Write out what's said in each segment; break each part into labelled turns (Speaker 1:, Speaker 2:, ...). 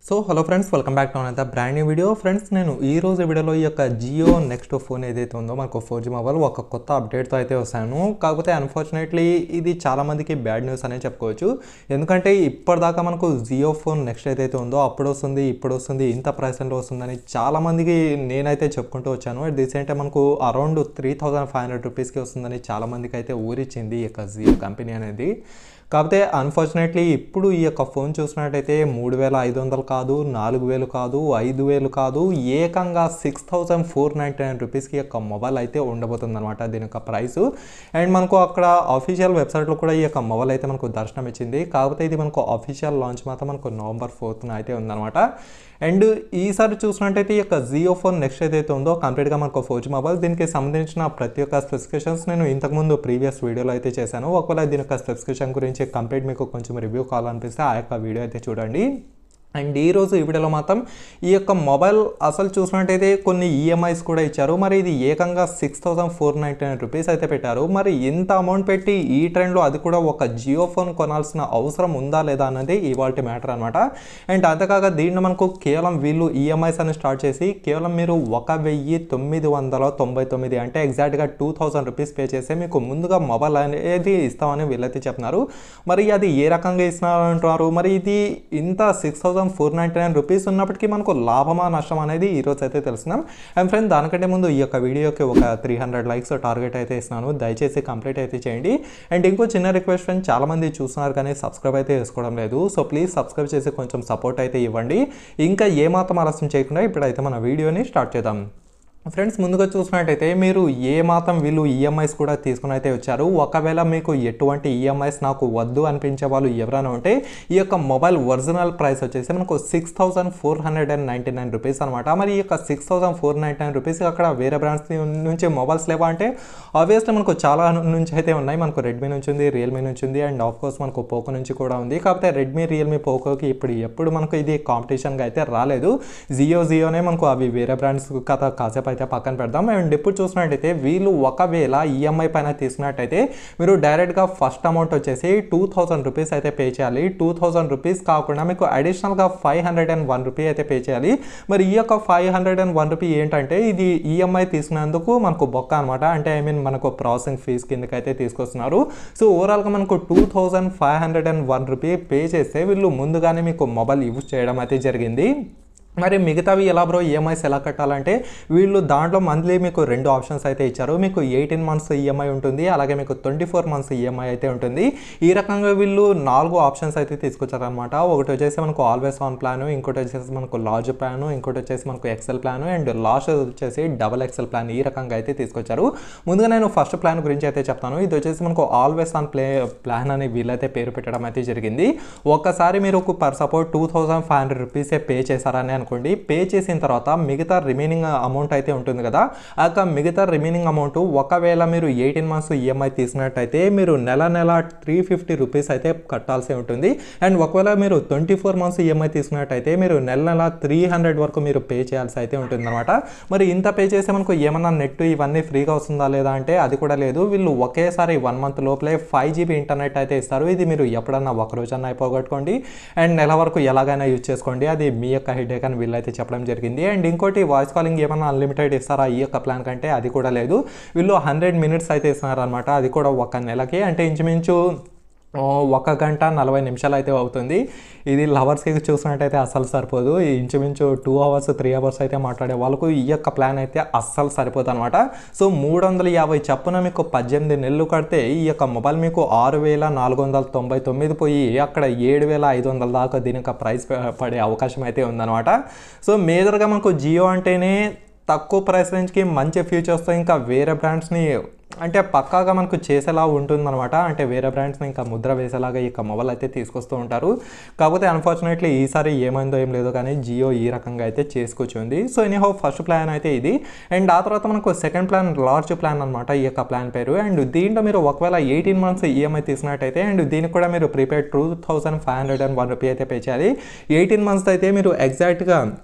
Speaker 1: so hello friends welcome back to another brand new video friends నేను ఈ రోజు వీడియోలో ఈ యొక్క జియో నెక్స్ట్ ఫోన్ ఏదైతే ఉందో మనకు ఫోర్ జీ మొబైల్ ఒక కొత్త అప్డేట్తో అయితే వస్తాను కాకపోతే అన్ఫార్చునేట్లీ ఇది చాలా మందికి బ్యాడ్ న్యూస్ అనే చెప్పుకోవచ్చు ఎందుకంటే ఇప్పటిదాకా మనకు జియో ఫోన్ నెక్స్ట్ ఏదైతే ఉందో అప్పుడు వస్తుంది ఇప్పుడు వస్తుంది ఇంత ప్రైస్లో వస్తుందని చాలా మందికి నేనైతే చెప్పుకుంటూ వచ్చాను అట్ ది సేమ్ టైం మనకు around three thousand five hundred రూపీస్కి వస్తుందని చాలా మందికి అయితే ఊరిచ్చింది ఈ యొక్క జియో కంపెనీ అనేది కాకపోతే అన్ఫార్చునేట్లీ ఇప్పుడు ఈ యొక్క ఫోన్ చూసినట్టయితే మూడు వేల ఐదు వందలు కాదు నాలుగు వేలు కాదు ఐదు వేలు కాదు ఏకంగా six thousand four ninety nine రూపీస్కి యొక్క మొబైల్ అయితే ఉండబోతుంది అనమాట దీని యొక్క ప్రైస్ అండ్ మనకు అక్కడ అఫీషియల్ వెబ్సైట్లో కూడా ఈ యొక్క మొబైల్ అయితే మనకు దర్శనం ఇచ్చింది కాకపోతే ఇది మనకు అఫీషియల్ లాంచ్ మాత్రం మనకు నవంబర్ ఫోర్త్న అయితే ఉందన్నమాట అండ్ ఈసారి చూసినట్టయితే ఈ యొక్క జియో ఫోన్ నెక్స్ట్ ఏదైతే ఉందో కంప్లీట్గా మనకు ఫోర్ జీ మొబైల్ దీనికి సంబంధించిన ప్రతి ఒక్క స్పెసిఫికేషన్స్ నేను ఇంతకుముందు ప్రీవియస్ వీడియోలో అయితే చేశాను ఒకవేళ దీని యొక్క స్పెసిఫికేషన్ గురించి కంప్లీట్ మీకు కొంచెం రివ్యూ కావాలనిపిస్తే ఆ యొక్క వీడియో అయితే చూడండి అండ్ ఈరోజు ఈ వీడియోలో మాత్రం ఈ యొక్క మొబైల్ అసలు చూసినట్టయితే కొన్ని ఈఎంఐస్ కూడా ఇచ్చారు మరి ఇది ఏకంగా six thousand four ninety nine rupees అయితే పెట్టారు మరి ఇంత అమౌంట్ పెట్టి ఈ ట్రెండ్లో అది కూడా ఒక జియో ఫోన్ కొనాల్సిన అవసరం ఉందా లేదా అన్నది ఇవాళ మ్యాటర్ అనమాట అండ్ అంతేకాక దీంట్లో మనకు కేవలం వీళ్ళు ఈఎంఐస్ అని స్టార్ట్ చేసి కేవలం మీరు ఒక వెయ్యి తొమ్మిది వందల తొంభై తొమ్మిది అంటే ఎగ్జాక్ట్గా టూ థౌసండ్ రూపీస్ పే చేస్తే మీకు ముందుగా మొబైల్ అనేది ఇస్తామని వీళ్ళైతే చెప్తున్నారు మరి అది ఏ రకంగా ఇస్తున్నారు అంటున్నారు మరి ఇది ఇంత six thousand four ninety nine rupees ఉన్నప్పటికీ మనకు లాభమా నష్టం అనేది ఈరోజు అయితే తెలుసుకున్నాం అండ్ ఫ్రెండ్ దానికంటే ముందు ఈ యొక్క వీడియోకి ఒక త్రీ హండ్రెడ్ లైక్స్ టార్గెట్ అయితే ఇస్తున్నాను దయచేసి కంప్లీట్ అయితే చేయండి అండ్ ఇంకో చిన్న రిక్వెస్ట్ ఫ్రెండ్ చాలామంది చూస్తున్నారు కానీ సబ్స్క్రైబ్ అయితే చేసుకోవడం లేదు సో ప్లీజ్ సబ్స్క్రైబ్ చేసి కొంచెం సపోర్ట్ అయితే ఇవ్వండి ఇంకా ఏమాత్రం ఆలస్యం చేయకుండా ఇప్పుడైతే మన వీడియోని స్టార్ట్ చేద్దాం ఫ్రెండ్స్ ముందుగా చూసినట్టయితే మీరు ఏ మాత్రం వీళ్ళు ఈఎంఐస్ కూడా తీసుకుని అయితే వచ్చారు ఒకవేళ మీకు ఎటువంటి ఈఎంఐస్ నాకు వద్దు అనిపించే వాళ్ళు ఎవరైనా ఉంటే ఈ యొక్క మొబైల్ ఒరిజినల్ ప్రైస్ వచ్చేసి మనకు six thousand four hundred and ninety nine rupees అనమాట మరి ఈ యొక్క six thousand four ninety nine rupees అక్కడ వేరే బ్రాండ్స్ నుంచి మొబైల్స్ లేవా అంటే ఆబ్వియస్లీ మనకు చాలా నుంచి అయితే ఉన్నాయి మనకు రెడ్మీ నుంచి ఉంది రియల్మీ నుంచి ఉంది అండ్ ఆఫ్ కోర్స్ మనకు పోకో నుంచి కూడా ఉంది కాకపోతే రెడ్మీ రియల్మీ పోకోకి ఇప్పుడు ఎప్పుడు మనకు ఇది కాంపిటీషన్గా అయితే రాలేదు జియో జియోనే మనకు అవి వేరే బ్రాండ్స్ కథ కాసేపు అయితే పక్కన పెడదాం అండ్ ఇప్పుడు చూసినట్టయితే వీళ్ళు ఒకవేళ ఈఎంఐ పైన తీసుకున్నట్టయితే మీరు డైరెక్ట్గా ఫస్ట్ అమౌంట్ వచ్చేసి టూ థౌసండ్ రూపీస్ అయితే పే చేయాలి టూ థౌసండ్ రూపీస్ కాకుండా మీకు అడిషనల్గా five hundred and one rupee అయితే పే చేయాలి మరి ఈ యొక్క five hundred and one rupee ఏంటంటే ఇది ఈఎంఐ తీసుకున్నందుకు మనకు బొక్క అనమాట అంటే ఐ మీన్ మనకు ప్రాసెసింగ్ ఫీజ్ కిందకైతే తీసుకొస్తున్నారు సో ఓవరాల్గా మనకు two thousand five hundred and one rupee pay చేస్తే వీళ్ళు ముందుగానే మీకు మొబైల్ యూజ్ చేయడం అయితే జరిగింది మరి మిగతావి ఎలా బ్రో ఈఎంఐస్ ఎలా కట్టాలంటే వీళ్ళు దాంట్లో మంత్లీ మీకు రెండు ఆప్షన్స్ అయితే ఇచ్చారు మీకు ఎయిటీన్ మంత్స్ ఈఎంఐ ఉంటుంది అలాగే మీకు ట్వంటీ ఫోర్ మంత్స్ ఈఎంఐ అయితే ఉంటుంది ఈ రకంగా వీళ్ళు నాలుగు ఆప్షన్స్ అయితే తీసుకొచ్చారనమాట ఒకటి వచ్చేసి మనకు ఆల్వేస్ ఆన్ ప్లాన్ ఇంకోటి వచ్చేసి మనకు లార్జ్ ప్లాన్ ఇంకోటి వచ్చేసి మనకు ఎక్సెల్ ప్లాన్ అండ్ లాస్ట్ వచ్చేసి డబల్ ఎక్సెల్ ప్లాన్ ఈ రకంగా అయితే తీసుకొచ్చారు ముందుగా నేను ఫస్ట్ ప్లాన్ గురించి అయితే చెప్తాను ఇది వచ్చేసి మనకు ఆల్వేస్ ఆన్ ప్లే ప్లాన్ అని వీళ్ళైతే పేరు పెట్టడం అయితే జరిగింది ఒక్కసారి మీరు per support two thousand five hundred రూపీసే పే చేశారని అనుకోండి పే చేసిన తర్వాత మిగతా రిమైనింగ్ అమౌంట్ అయితే ఉంటుంది కదా ఆ యొక్క మిగతా రిమైనింగ్ అమౌంట్ ఒకవేళ మీరు ఎయిటీన్ మంత్స్ ఈఎంఐ తీసుకున్నట్టయితే మీరు నెల నెల త్రీ ఫిఫ్టీ రూపీస్ అయితే కట్టాల్సి ఉంటుంది అండ్ ఒకవేళ మీరు ట్వంటీ ఫోర్ మంత్స్ ఈఎంఐ తీసుకున్నట్టయితే మీరు నెల నెల త్రీ హండ్రెడ్ వరకు మీరు పే చేయాల్సి అయితే ఉంటుంది అనమాట మరి ఇంత పే చేస్తే మనకు ఏమన్నా నెట్ ఇవన్నీ ఫ్రీగా వస్తుందా లేదా అంటే అది కూడా లేదు వీళ్ళు ఒకేసారి వన్ మంత్ లోపలే ఫైవ్ జీబీ ఇంటర్నెట్ అయితే ఇస్తారు ఇది మీరు ఎప్పుడన్నా ఒక రోజన్నా అయిపోగొట్టుకోండి అండ్ నెల వరకు ఎలాగైనా యూజ్ చేసుకోండి అది మీ యొక్క హెడేక్ అని వీళ్ళైతే చెప్పడం జరిగింది అండ్ ఇంకోటి వాయిస్ కాలింగ్ ఏమన్నా అన్లిమిటెడ్ ఇస్తారా ఈ యొక్క ప్లాన్ కంటే అది కూడా లేదు వీళ్ళు హండ్రెడ్ మినిట్స్ అయితే ఇస్తున్నారు అనమాట అది కూడా ఒక నెలకి అంటే ఇంచుమించు ఒక గంట నలభై నిమిషాలు అయితే అవుతుంది ఇది లవర్స్కి చూసినట్టయితే అస్సలు సరిపోదు ఇంచుమించు టూ అవర్స్ త్రీ అవర్స్ అయితే మాట్లాడే వాళ్ళకు ఈ యొక్క ప్లాన్ అయితే అస్సలు సరిపోదు అనమాట సో మూడు వందల యాభై చప్పున మీకు పద్దెనిమిది నెలలు కడితే ఈ యొక్క మొబైల్ మీకు ఆరు వేల నాలుగు వందల తొంభై తొమ్మిది పోయి అక్కడ ఏడు వేల ఐదు వందల దాకా దీని యొక్క ప్రైస్ పడే అవకాశం అయితే ఉందన్నమాట సో మేజర్గా మనకు జియో అంటేనే తక్కువ ప్రైస్ రేంజ్కి మంచి ఫ్యూచర్స్తో ఇంకా వేరే బ్రాండ్స్ని అంటే పక్కాగా మనకు చేసేలా ఉంటుందన్నమాట అంటే వేరే బ్రాండ్స్ని ఇంకా ముద్ర వేసేలాగా ఈ మొబైల్ అయితే తీసుకొస్తూ ఉంటారు కాకపోతే అన్ఫార్చునేట్లీ ఈసారి ఏమైందో ఏం లేదో కానీ జియో ఈ రకంగా అయితే చేసుకొచ్చింది సో ఎనీహౌ ఫస్ట్ ప్లాన్ అయితే ఇది అండ్ ఆ తర్వాత మనకు సెకండ్ ప్లాన్ లార్జ్ ప్లాన్ అనమాట ఈ యొక్క ప్లాన్ పేరు అండ్ దీంట్లో మీరు ఒకవేళ ఎయిటీన్ మంత్స్ ఈఎంఐ తీసుకున్నట్టయితే అండ్ దీనికి కూడా మీరు prepaid two thousand five hundred and one rupee అయితే పే చేయాలి ఎయిటీన్ మంత్స్ అయితే మీరు ఎగ్జాక్ట్గా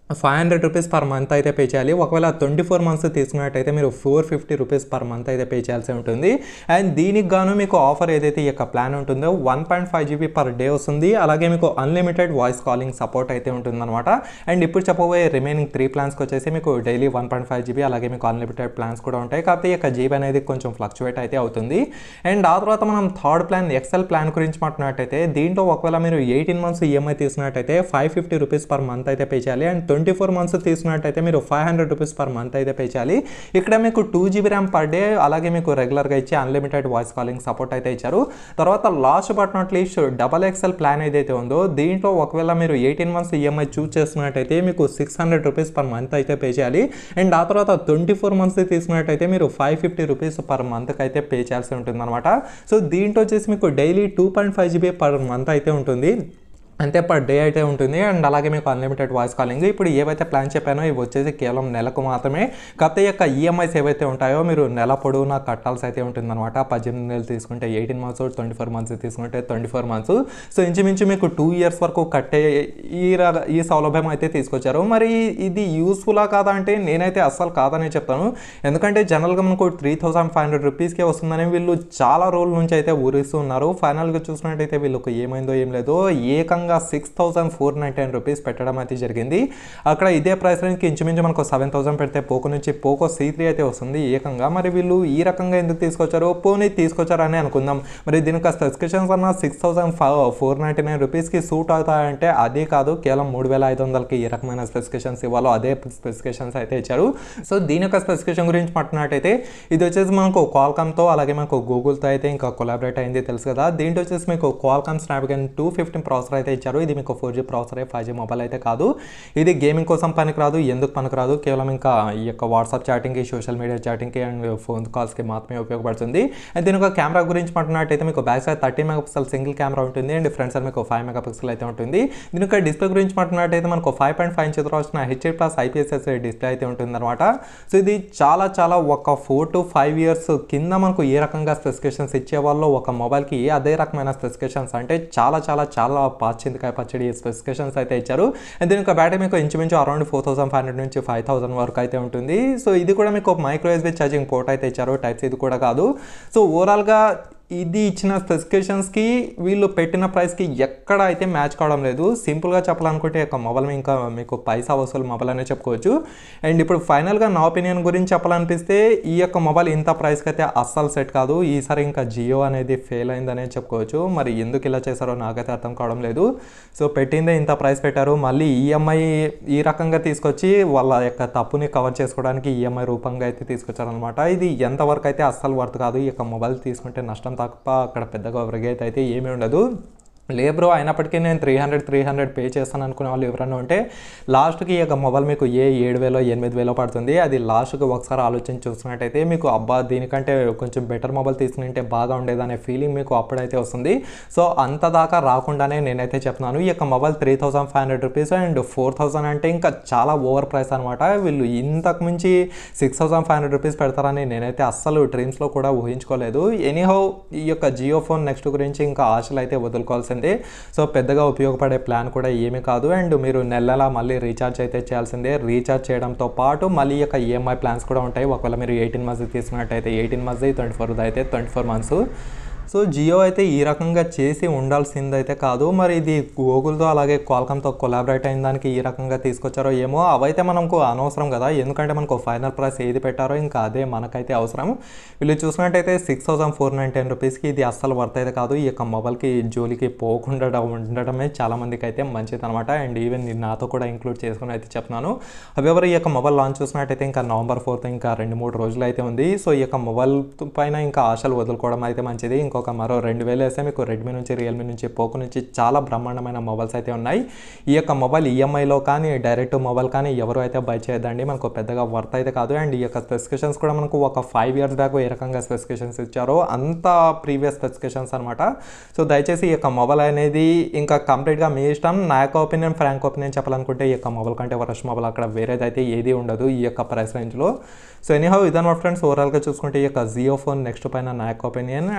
Speaker 1: five hundred rupees per month అయితే పే చేయాలి ఒకవేళ ట్వంటీ ఫోర్ మంత్స్ తీసుకున్నట్టయితే మీరు four fifty rupees per month అయితే పే చేయాల్సి ఉంటుంది అండ్ దీనికి గాను మీకు ఆఫర్ ఏదైతే ఈ యొక్క ప్లాన్ ఉంటుందో one point five GB per day వస్తుంది అలాగే మీకు అన్లిమిటెడ్ వాయిస్ కాలింగ్ సపోర్ట్ అయితే ఉంటుందన్నమాట అండ్ ఇప్పుడు చెప్పబోయే రిమైనింగ్ త్రీ ప్లాన్స్కి వచ్చేసి మీకు daily one point five GB అలాగే మీకు అన్లిమిటెడ్ ప్లాన్స్ కూడా ఉంటాయి కాకపోతే ఈ యొక్క జీబీ అనేది కొంచెం ఫ్లక్చువేట్ అయితే అవుతుంది అండ్ ఆ తర్వాత మనం థర్డ్ ప్లాన్ ఎక్సెల్ ప్లాన్ గురించి మాట్లాడినట్టయితే దీంట్లో ఒకవేళ మీరు ఎయిటీన్ మంత్స్ ఈఎంఐ తీసుకున్నట్టయితే five fifty rupees per month అయితే పే చేయాలి అండ్ ట్వంటీ ఫోర్ మంత్స్ తీసుకున్నట్టయితే మీరు five hundred rupees per month అయితే పే చేయాలి ఇక్కడ మీకు two GB RAM per day అలాగే మీకు రెగ్యులర్గా ఇచ్చి అన్లిమిటెడ్ వాయిస్ కాలింగ్ సపోర్ట్ అయితే ఇచ్చారు తర్వాత last but not least double XL plan ఏదైతే ఉందో దీంట్లో ఒకవేళ మీరు ఎయిటీన్ మంత్స్ ఈఎంఐ చూస్ చేసుకున్నట్టయితే మీకు six hundred rupees per month అయితే పే చేయాలి అండ్ ఆ తర్వాత ట్వంటీ ఫోర్ మంత్స్ తీసుకున్నట్టయితే మీరు ఫైవ్ ఫిఫ్టీ రూపీస్ పర్ మంత్కి అయితే పే చేయాల్సి ఉంటుంది అనమాట సో దీంట్లో వచ్చేసి మీకు daily two point five GB per month అయితే ఉంటుంది అంతే పర్ డే అయితే ఉంటుంది అండ్ అలాగే మీకు అన్లిమిటెడ్ వాయిస్ కాలింగ్ ఇప్పుడు ఏవైతే ప్లాన్ చెప్పానో ఇవి వచ్చేసి కేవలం నెలకు మాత్రమే కాకపోతే ఈ యొక్క ఈఎంఐస్ ఏవైతే ఉంటాయో మీరు నెల పొడవునా కట్టాల్సి అయితే ఉంటుందన్నమాట పద్దెనిమిది నెలలు తీసుకుంటే eighteen months twenty four months తీసుకుంటే ట్వంటీ ఫోర్ మంత్స్ సో ఇంచుమించు మీకు టూ ఇయర్స్ వరకు కట్టే ఈ ర- ఈ సౌలభ్యం అయితే తీసుకొచ్చారు మరి ఇది యూస్ఫుల్లా కాదా అంటే నేనైతే అస్సలు కాదని చెప్తాను ఎందుకంటే జనరల్గా మనకు త్రీ థౌసండ్ ఫైవ్ హండ్రెడ్ రూపీస్కే వస్తుందని వీళ్ళు చాలా రోజుల నుంచి అయితే ఊరిస్తూ ఉన్నారు ఫైనల్గా చూసినట్టయితే వీళ్ళకి ఏమైందో ఏం లేదో ఏకంగా six thousand four ninety nine rupees పెట్టడం అయితే జరిగింది అక్కడ ఇదే ప్రైస్ రేంజ్కి ఇంచుమించు మనకు సెవెన్ థౌసండ్ పెడితే పోకో నుంచి పోకో సీ త్రీ అయితే వస్తుంది ఏకంగా మరి వీళ్ళు ఈ రకంగా ఎందుకు తీసుకొచ్చారో పోనీ తీసుకొచ్చారని అనుకుందాం మరి దీనికి స్పెసిఫికేషన్స్ అన్న six thousand four ninety nine రూపీస్కి సూట్ అవుతాయంటే అదే కాదు కేవలం మూడు వేల ఐదు వందలకి ఏ రకమైన స్పెసిఫికేషన్స్ ఇవ్వాలో అదే స్పెసిఫికేషన్స్ అయితే ఇచ్చారు సో దీని యొక్క స్పెసిఫికేషన్ గురించి మాట్లాడినట్టయితే ఇది వచ్చేసి మనకు క్వాల్కామ్తో అలాగే మనకు గూగుల్తో అయితే ఇంకా కొలాబరేట్ అయింది తెలుసు కదా దీంట్లో వచ్చేసి మీకు Qualcomm Snapdragon two fifteen processor అయితే ఇచ్చారు ఇది మీకు four G processor five G mobile అయితే కాదు ఇది గేమింగ్ కోసం పనికిరాదు ఎందుకు పనికిరాదు కేవలం ఇంకా ఈ యొక్క వాట్సాప్ చాటింగ్కి సోషల్ మీడియా చాటింగ్కి అండ్ ఫోన్ కాల్స్కి మాత్రమే ఉపయోగపడుతుంది అండ్ దీని యొక్క కెమెరా గురించి మాట్లాడినట్టయితే మీకు back side thirty mega pixel single camera ఉంటుంది అండ్ ఫ్రంట్ సైడ్ మీకు ఫైవ్ మెగా పిక్సెల్ అయితే ఉంటుంది దీని యొక్క డిస్ప్లే గురించి మాట్లాడినట్టయితే మనకు ఫైవ్ పాయింట్ ఫైవ్ ఇంచ్ వచ్చిన హెచ్ఏ ప్లస్ ఐపీఎస్ఎస్ డిస్ప్లే అయితే ఉంటుంది అనమాట సో ఇది చాలా చాలా ఒక ఫోర్ టు ఫైవ్ ఇయర్స్ కింద మనకు ఏ రకంగా స్పెసిఫికేషన్స్ ఇచ్చే వాళ్ళు ఒక మొబైల్కి అదే రకమైన స్పెసిఫికేషన్స్ అంటే చాలా చాలా చాలా పాచిందికాయ పచ్చడి స్పెసిఫికేషన్స్ అయితే ఇచ్చారు అండ్ దీని యొక్క బ్యాటరీ మీకు ఇంచుమించు around four thousand five hundred నుంచి ఫైవ్ థౌసండ్ వరకు అయితే ఉంటుంది సో ఇది కూడా మీకు మైక్రో ఎస్బీ ఛార్జింగ్ పోర్ట్ అయితే ఇచ్చారు టైప్స్ ఇది కూడా కాదు సో ఓవరాల్గా ఇది ఇచ్చిన స్పెసిఫికేషన్స్కి వీళ్ళు పెట్టిన ప్రైస్కి ఎక్కడ అయితే మ్యాచ్ కావడం లేదు సింపుల్గా చెప్పాలనుకుంటే ఒక మొబైల్ ఇంకా మీకు పైసా వసూలు మొబైల్ అనే చెప్పుకోవచ్చు అండ్ ఇప్పుడు ఫైనల్గా నా ఒపీనియన్ గురించి చెప్పాలనిపిస్తే ఈ యొక్క మొబైల్ ఇంత ప్రైస్కి అయితే అస్సలు సెట్ కాదు ఈసారి ఇంకా జియో అనేది ఫెయిల్ అయిందనే చెప్పుకోవచ్చు మరి ఎందుకు ఇలా చేశారో నాకైతే అర్థం కావడం లేదు సో పెట్టిందే ఇంత ప్రైస్ పెట్టారు మళ్ళీ ఈఎంఐ ఈ రకంగా తీసుకొచ్చి వాళ్ళ యొక్క తప్పుని కవర్ చేసుకోవడానికి ఈఎంఐ రూపంగా అయితే తీసుకొచ్చారనమాట ఇది ఎంతవరకు అయితే అస్సలు వర్త్ కాదు ఈ యొక్క మొబైల్ తీసుకుంటే నష్టం తప్ప అక్కడ పెద్దగా వరగైతే అయితే ఏమీ ఉండదు లేబ్రో అయినప్పటికీ నేను three hundred three hundred pay చేస్తాను అనుకునే వాళ్ళు ఎవరైనా ఉంటే లాస్ట్కి ఈ యొక్క మొబైల్ మీకు ఏ ఏడు వేలో ఎనిమిది వేలో పడుతుంది అది లాస్ట్కి ఒకసారి ఆలోచించి చూసినట్టయితే మీకు అబ్బా దీనికంటే కొంచెం బెటర్ మొబైల్ తీసుకుంటే బాగా ఉండేదనే ఫీలింగ్ మీకు అప్పుడైతే వస్తుంది సో అంత దాకా రాకుండానే నేనైతే చెప్తున్నాను ఈ యొక్క mobile three thousand five hundred rupees and four thousand అంటే ఇంకా చాలా ఓవర్ ప్రైస్ అనమాట వీళ్ళు ఇంతకు మించి six thousand five hundred rupees పెడతారని నేనైతే అస్సలు డ్రీమ్స్లో కూడా ఊహించుకోలేదు ఎనీహౌ ఈ యొక్క జియో ఫోన్ నెక్స్ట్ గురించి ఇంకా ఆశలు అయితే వదులుకోవాల్సిందే సో పెద్దగా ఉపయోగపడే ప్లాన్ కూడా ఏమీ కాదు అండ్ మీరు నెలలా మళ్ళీ రీఛార్జ్ అయితే చేయాల్సిందే రీఛార్జ్ చేయడంతో పాటు మళ్ళీ ఈ యొక్క ఈఎంఐ ప్లాన్స్ కూడా ఉంటాయి ఒకవేళ మీరు ఎయిటీన్ మంత్స్ తీసుకున్నట్టయితే ఎయిటీన్ మంత్స్ ట్వంటీ ఫోర్ అయితే twenty four months so Jio అయితే ఈ రకంగా చేసి ఉండాల్సిందైతే కాదు మరి ఇది గూగుల్తో అలాగే క్వాల్కామ్తో కొలాబరేట్ అయిన దానికి ఈ రకంగా తీసుకొచ్చారో ఏమో అవైతే మనకు అనవసరం కదా ఎందుకంటే మనకు ఫైనల్ ప్రైస్ ఏది పెట్టారో ఇంకా అదే మనకైతే అవసరం వీళ్ళు చూసినట్టయితే six thousand four nine ten రూపీస్కి ఇది అస్సలు వర్త్ అయితే కాదు ఈ యొక్క మొబైల్కి జోలికి పోకుండా ఉండడమే చాలా మందికి అయితే మంచిది అనమాట అండ్ ఈవెన్ నేను నాతో కూడా ఇంక్లూడ్ చేసుకుని అయితే చెప్తున్నాను అవేవరు ఈ యొక్క మొబైల్ లాంచ్ చూసినట్టయితే ఇంకా నవంబర్ ఫోర్త్ ఇంకా రెండు మూడు రోజులు అయితే ఉంది సో ఈ యొక్క మొబైల్ పైన ఇంకా ఆశలు వదులుకోవడం అయితే మంచిది ఇంకొక మరో రెండు వేలు వేస్తే మీకు రెడ్మీ నుంచి రియల్మీ నుంచి పోకో నుంచి చాలా బ్రహ్మాండమైన మొబైల్స్ అయితే ఉన్నాయి ఈ యొక్క మొబైల్ ఈఎంఐలో కానీ డైరెక్ట్ మొబైల్ కానీ ఎవరు అయితే బై చేయదండి మనకు పెద్దగా వర్త్ అయితే కాదు అండ్ ఈ యొక్క స్పెసిఫికేషన్స్ కూడా మనకు ఒక ఫైవ్ ఇయర్స్ బ్యాక్ ఏ రకంగా స్పెసిఫికేషన్స్ ఇచ్చారో అంత ప్రీవియస్ స్పెసిఫికేషన్స్ అనమాట సో దయచేసి ఈ యొక్క మొబైల్ అనేది ఇంకా కంప్లీట్గా మీ ఇష్టం నా యొక్క ఒపీనియన్ ఫ్రాంక్ ఒపీనియన్ చెప్పాలనుకుంటే ఈ యొక్క మొబైల్ కంటే వరస్ మొబైల్ అక్కడ వేరేదైతే ఏది ఉండదు ఈ యొక్క ప్రైస్ రేంజ్లో సో ఎనీహౌ ఇదన్నమాట ఫ్రెండ్స్ ఓవరాల్గా చూసుకుంటే ఈ యొక్క జియో ఫోన్ నెక్స్ట్ పైన నా యొక్క ఒపీనియన్ అండ్ మీకు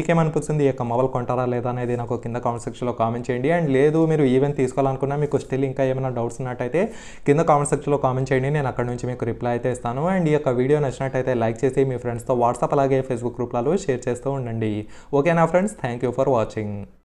Speaker 1: మీకేమనిపిస్తుంది ఈ యొక్క మొబైల్ కొంటారా లేదా అనేది నాకు కింద కామెంట్ సెక్షన్లో కామెంట్ చేయండి అండ్ లేదు మీరు ఈవెన్ తీసుకోవాలనుకున్నా మీకు స్టిల్ ఇంకా ఏమైనా డౌట్స్ ఉన్నట్టయితే కింద కామెంట్ సెక్షన్లో కామెంట్ చేయండి నేను అక్కడ నుంచి మీకు రిప్లై అయితే ఇస్తాను అండ్ ఈ యొక్క వీడియో నచ్చినట్టయితే లైక్ చేసి మీ ఫ్రెండ్స్తో వాట్సాప్ అలాగే ఫేస్బుక్ గ్రూప్లలో షేర్ చేస్తూ ఉండండి ఓకేనా friends thank you for watching